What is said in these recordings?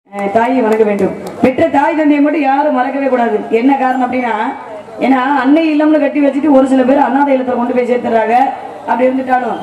அஹ் தாயை வணங்க வேண்டும் பெற்ற தாய் தந்தையை மட்டும் யாரும் மறக்கவே கூடாது என்ன காரணம் அப்படின்னா ஏன்னா அன்னை இல்லம்னு கட்டி வச்சுட்டு ஒரு சில பேர் அனாதை இல்லத்துல கொண்டு போய் சேர்த்துறாங்க அப்படி இருந்துட்டாலும்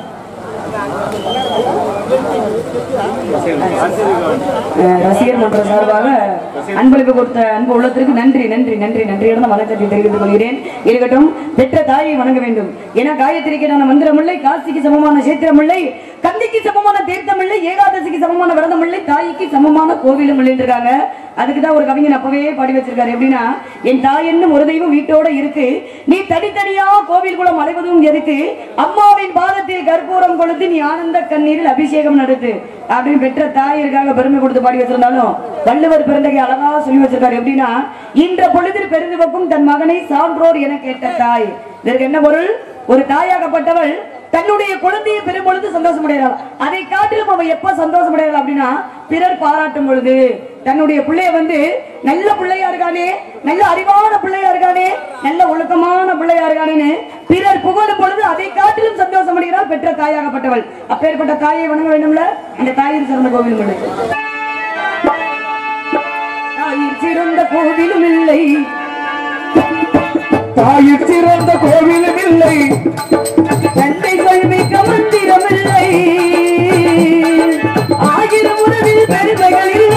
அஹ் ரசிகர் மன்றம் சார்பாக அன்பளிப்பு கொடுத்த அன்பு உள்ளத்திற்கு நன்றி நன்றி நன்றி நன்றியுடன் வணக்கத்தை தெரிவித்துக் கொள்கிறேன் இருக்கட்டும் பெற்ற தாயை வணங்க வேண்டும் ஏன்னா காயத்திரிக்கான மந்திரமில்லை காசிக்கு சமமான சேத்திரமில்லை கந்திக்கு சமமான தீர்த்தமில்லை ஏகாதசிக்கு சமமான விரதமில்லை தாய்க்கு சமமான கோவிலும் இல்லைன்றாங்க அதுக்கு தான் ஒரு கவிஞன் அப்பவே பாடி வச்சிருக்காரு எப்படின்னா என் தாய் என்னும் ஒரு தெய்வம் வீட்டோட இருக்கு நீ தனித்தனியா கோவில் குளம் அலைவதும் எதுக்கு அம்மாவின் பாதத்தில் கற்பூரம் கொளுத்து நீ ஆனந்த கண்ணீரில் அபிஷேகம் நடத்து அப்படின்னு பெற்ற தாயிற்காக பெருமை கொடுத்து பாடி வச்சிருந்தாலும் வள்ளுவர் பிறந்தகை அழகா சொல்லி வச்சிருக்காரு எப்படின்னா இன்ற பொழுதில் பெருந்துவக்கும் தன் மகனை சான்றோர் என கேட்ட தாய் இதற்கு என்ன பொருள் ஒரு தாயாகப்பட்டவள் தன்னுடைய குழந்தையை பெறும் பொழுது சந்தோஷமடைகிறாள் அதை காட்டிலும் அவ எப்ப சந்தோஷமடைகிறாள் அப்படின்னா பிறர் பாராட்டும் பொழுது தன்னுடைய பிள்ளைய வந்து நல்ல பிள்ளையா இருக்கானே நல்ல அறிவான பிள்ளையா இருக்கானே நல்ல ஒழுக்கமான பிள்ளையா இருக்கானேன்னு பிறர் புகழும் பொழுது அதை காட்டிலும் சந்தோஷமடைகிறாள் பெற்ற தாயாகப்பட்டவள் அப்பேற்பட்ட தாயை வணங்க வேண்டும்ல அந்த தாயின் சிறந்த கோவிலும் இல்லை தாயின் சிறந்த கோவிலும் இல்லை தாயிற் சிறந்த கோவிலும் இல்லை தந்தை கல்விக்க மந்திரமில்லை ஆயிரம் உறவில் பெருமைகள் இல்லை